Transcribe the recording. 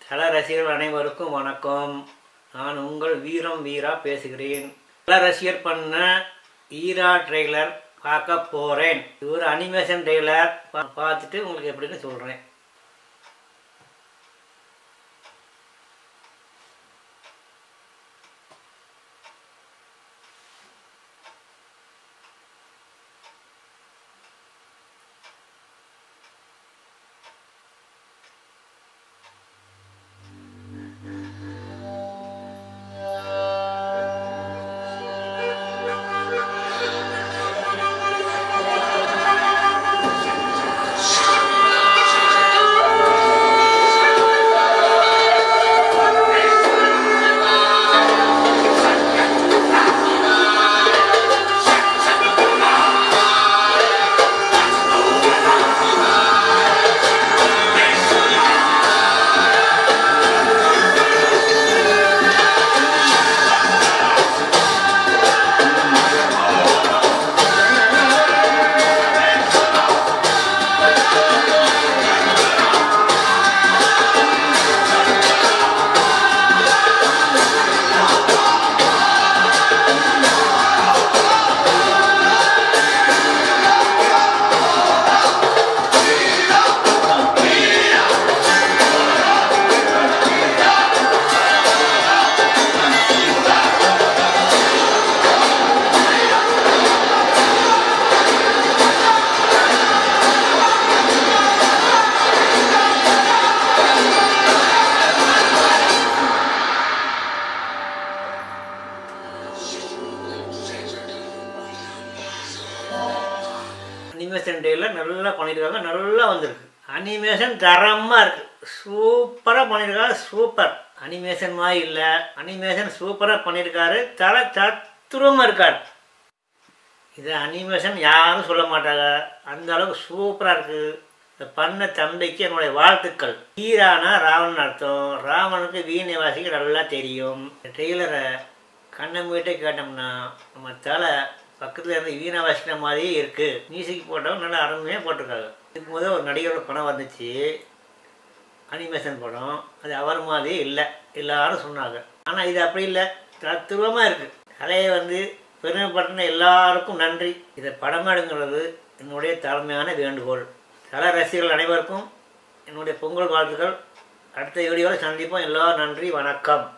தல ரசிகர்கள் அனைவருக்கும் வணக்கம் நான் உங்கள் வீரம் வீரா பேசுகிறேன் தல ரசிகர் பண்ண ஈரா ட்ரெய்லர் பார்க்க போகிறேன் இது ஒரு அனிமேஷன் ட்ரெய்லர் பா- பார்த்துட்டு உங்களுக்கு எப்படின்னு சொல்கிறேன் அனிமேஷன் ட்ரெய்லர் நல்லா பண்ணியிருக்காங்க நல்லா வந்திருக்கு அனிமேஷன் தரமாக இருக்குது சூப்பராக பண்ணியிருக்காங்க சூப்பர் அனிமேஷன் மாதிரி இல்லை அனிமேஷன் சூப்பராக பண்ணியிருக்காரு தர தத்துரமாக இருக்கார் இது அனிமேஷன் யாரும் சொல்ல மாட்டாங்க அந்த அளவுக்கு சூப்பராக இருக்குது இதை பண்ண தம்பிக்கு என்னுடைய வாழ்த்துக்கள் ஈரானா ராவணன் அர்த்தம் ராவனுக்கு வீணை வாசிக்க நல்லா தெரியும் இந்த ட்ரெய்லரை கண்ணை மூட்டே கேட்டோம்னா நம்ம தலை பக்கத்தில் இருந்து வீணை வாசிக்கிற மாதிரியே இருக்குது மியூசிக் போட்டவங்க நல்லா அருமையாக போட்டிருக்காங்க இதுக்கு முதல் ஒரு நடிகரோட படம் வந்துச்சு அனிமேஷன் படம் அது அவர் மாதிரியே இல்லை எல்லாரும் சொன்னாங்க ஆனால் இது அப்படி இல்லை தத்துவமாக இருக்குது கலையை வந்து பெருமைப்படுத்தின எல்லாருக்கும் நன்றி இதை படம் எடுங்கிறது என்னுடைய தாழ்மையான வேண்டுகோள் கலை ரசிகர்கள் அனைவருக்கும் என்னுடைய பொங்கல் வாழ்த்துக்கள் அடுத்த வீடியோவில் சந்திப்போம் எல்லாரும் நன்றி வணக்கம்